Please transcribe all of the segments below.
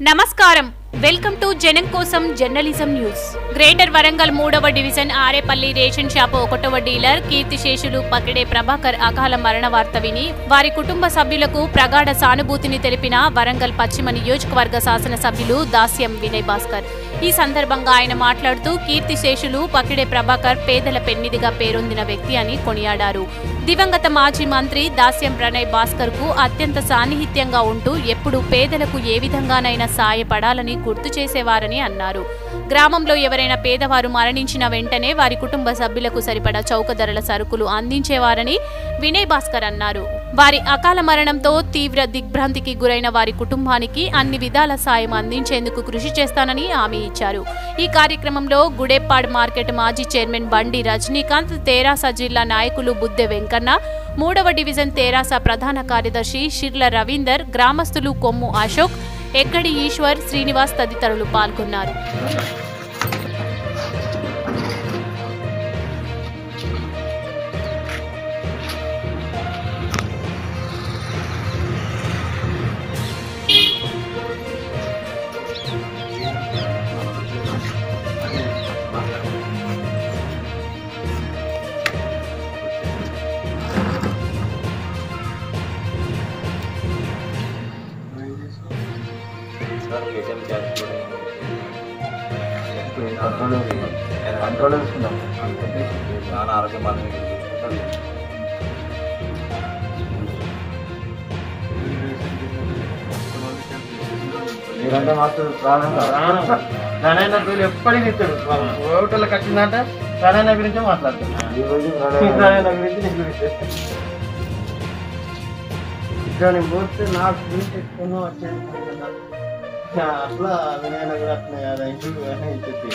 నమస్కారం welcome to జనం కోసం జర్నలిజం న్యూస్ గ్రేటర్ వరంగల్ మూడవ డివిజన్ ఆరేపల్లి రేషన్ షాపు ఒకటవ డీలర్ కీర్తిశేషులు పకిడే ప్రభాకర్ అకాల మరణ వార్త విని వారి కుటుంబ సభ్యులకు ప్రగాఢ సానుభూతిని తెలిపిన వరంగల్ పశ్చిమ నియోజకవర్గ శాసనసభ్యులు దాస్యం వినయ్ భాస్కర్ ఈ సందర్భంగా ఆయన మాట్లాడుతూ కీర్తిశేషులు పకిడే ప్రభాకర్ పేదల పెన్నిదిగా పేరొందిన వ్యక్తి అని కొనియాడారు దివంగత మాజీ మంత్రి దాస్యం ప్రణయ్ భాస్కర్ కు అత్యంత సాన్నిహిత్యంగా ఉంటూ ఎప్పుడూ పేదలకు ఏ విధంగానైనా సాయపడాలని గుర్తు చేసేవారని అన్నారు గ్రామంలో ఎవరైనా పేదవారు మరణించిన వెంటనే వారి కుటుంబ సభ్యులకు సరిపడా చౌక ధరల సరుకులు అందించేవారని వినయ్ భాస్కర్ అన్నారు వారి అకాల మరణంతో తీవ్ర దిగ్భ్రాంతికి గురైన వారి కుటుంబానికి అన్ని విధాల సాయం అందించేందుకు కృషి చేస్తానని హామీ ఇచ్చారు ఈ కార్యక్రమంలో గుడేపాడ్ మార్కెట్ మాజీ చైర్మన్ బండి రజనీకాంత్ తెరాస జిల్లా నాయకులు బుద్దె వెంకన్న మూడవ డివిజన్ తెరాస ప్రధాన కార్యదర్శి షిర్ల రవీందర్ గ్రామస్తులు కొమ్ము అశోక్ ఎక్కడి ఈశ్వర్ శ్రీనివాస్ తదితరులు పాల్గొన్నారు సార్ ఏటీఎం క్యాష్ కూడా కంట్రోల్ కంట్రోల్ వేసుకున్నాం చాలా ఆరోగ్యం బాగా మీరంటే మాకు ప్రాణం నారాయణ పేరు ఎప్పటికీ ఇస్తాడు ఓటర్లకు వచ్చిందంటే నారాయణ గురించే మాట్లాడతాడు ఈ రోజు నారాయణ గురించి నీ గురించి దాన్ని పోతే నాకు గురించి ఎక్కువ వచ్చేది కదా. అట్లా వినాయన కూడా అట్లా కదా ఇంటికి వెంటనే ఇచ్చేది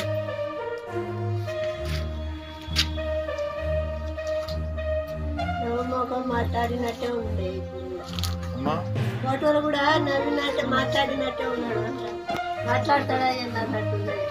నవమోకం మాట్లాడినట్టే ఉండే ఫోటోలు కూడా నవ్వినట్టే మాట్లాడినట్టే ఉన్నాడు అట్లా మాట్లాడతాడా ఏంటన్నట్టుంది